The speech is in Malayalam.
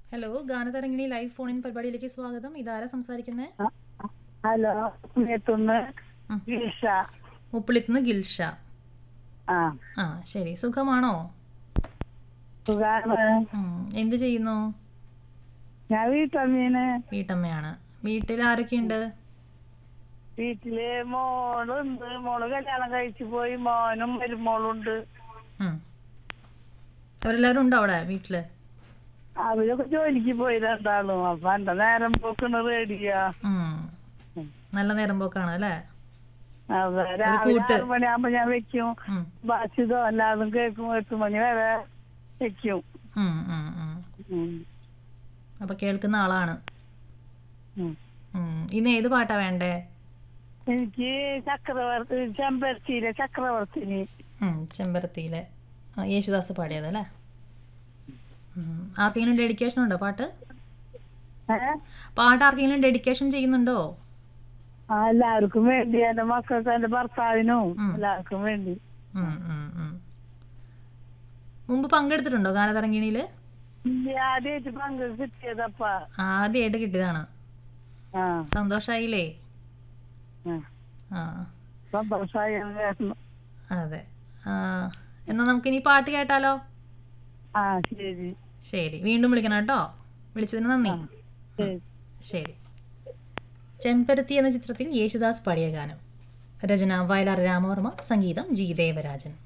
Hello Ganatharangini live phone in പരിപാടിയിലേക്ക് സ്വാഗതം ഇതാരാ സംസാരിക്കുന്നത് ഹലോ എത്തുന്ന് ഉം. ഗീഷ മുപ്പിളിത്തുനിന്ന് ഗിൽഷ ആ ആ ശരി സുഖമാണോ സുഖാണ് ഉം, എന്ത് ചെയ്യുന്നു ഞാൻ വീട്ടമ്മീന് വീട്ടമ്മയാണ് വീട്ടിൽ ആരൊക്കെയുണ്ട് വീട്ടില് മോളുണ്ട് മോള് കല്യാണം കഴിച്ചു പോയി മോനും മരുമോളുണ്ട് ഉം. അവരെല്ലാവരും ഉണ്ടോ അവിടെ വീട്ടില് അവരൊക്കെ ജോലിക്ക് പോയി രണ്ടാളും അപ്പൊ എന്റെ നേരം പോക്കണ് റേഡിയോ ഉം. നല്ല നേരം പോക്കാണ് അല്ലേ അതെ രാവിലെ കൂട്ട്. ആറ് മണിയാകുമ്പോ ഞാൻ വെക്കും ഉം. ബാസിതോ എല്ലാതും കേൾക്കും എട്ട് മണി വരെ വെക്കും ഉം, ഉം, ഉം. ഉം. അപ്പൊ കേൾക്കുന്ന ആളാണ് ഉം. ഉം. ഇന്ന് ഏത് പാട്ടാ വേണ്ടേ എനിക്ക് ചക്രവർത്തി ചെമ്പരത്തിയിലെ ചക്രവർത്തിനി ഉം, ചെമ്പരത്തിയിലെ ആ, യേശുദാസ് പാടിയതല്ലേ ഉം. ആർക്കെങ്കിലും ഡെഡിക്കേഷൻ ഉണ്ടോ പാട്ട് ഏഹ് പാട്ട് ആർക്കെങ്കിലും ഡെഡിക്കേഷൻ ചെയ്യുന്നുണ്ടോ ആ എല്ലാവർക്കും വേണ്ടി എന്റെ മക്കൾക്ക് എന്റെ ഭർത്താവിനും ഉം. എല്ലാവർക്കും വേണ്ടി ഉം, ഉം, ഉം. മുമ്പ് പങ്കെടുത്തിട്ടുണ്ടോ ഗാനതരംഗിണിയിൽ ആദ്യമായിട്ട് പങ്ക് കിട്ടിയതപ്പാ ആദ്യമായിട്ട് കിട്ടിയതാണ് ആ സന്തോഷായില്ലേ ആ. ആ സന്തോഷമായി കേൾക്കുന്നു അതെ ആ, എന്നാ നമുക്കിനി പാട്ട് കേട്ടാലോ ആ ശരി ശരി വീണ്ടും വിളിക്കണം കേട്ടോ വിളിച്ചതിന് നന്ദി ശരി ശരി ചെമ്പരത്തി എന്ന ചിത്രത്തിൽ യേശുദാസ് പാടിയ ഗാനം രചന വയലാർ രാമവർമ്മ സംഗീതം ജി ദേവരാജൻ